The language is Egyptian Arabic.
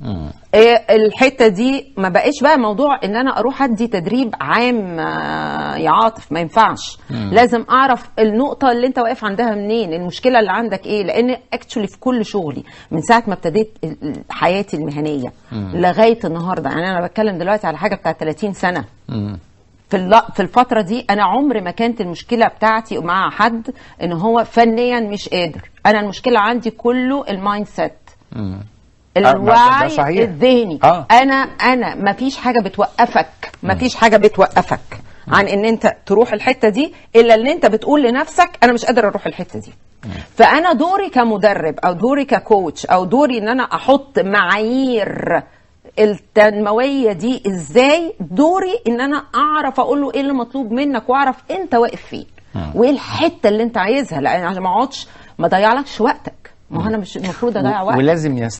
إيه الحته دي ما بقاش بقى موضوع ان انا اروح ادي تدريب عام آه، يا عاطف ما ينفعش لازم اعرف النقطه اللي انت واقف عندها منين المشكله اللي عندك ايه لان اكشولي في كل شغلي من ساعه ما ابتديت ال- ال- حياتي المهنيه لغايه النهارده يعني انا بتكلم دلوقتي على حاجه بتاعت 30 سنه في الل- في الفترة دي أنا عمري ما كانت المشكلة بتاعتي مع حد إن هو فنيا مش قادر، أنا المشكلة عندي كله المايند سيت. ده الوعي صحيح. الذهني آه. انا انا ما فيش حاجه بتوقفك ما فيش حاجه بتوقفك عن ان انت تروح الحته دي الا ان انت بتقول لنفسك انا مش قادر اروح الحته دي فانا دوري كمدرب او دوري ككوتش او دوري ان انا احط معايير التنمويه دي ازاي دوري ان انا اعرف اقول له ايه اللي مطلوب منك واعرف انت واقف فين وايه الحته اللي انت عايزها لان عشان ما اقعدش ما اضيعلكش وقتك ما هو انا مش المفروض اضيع وقت ولازم يست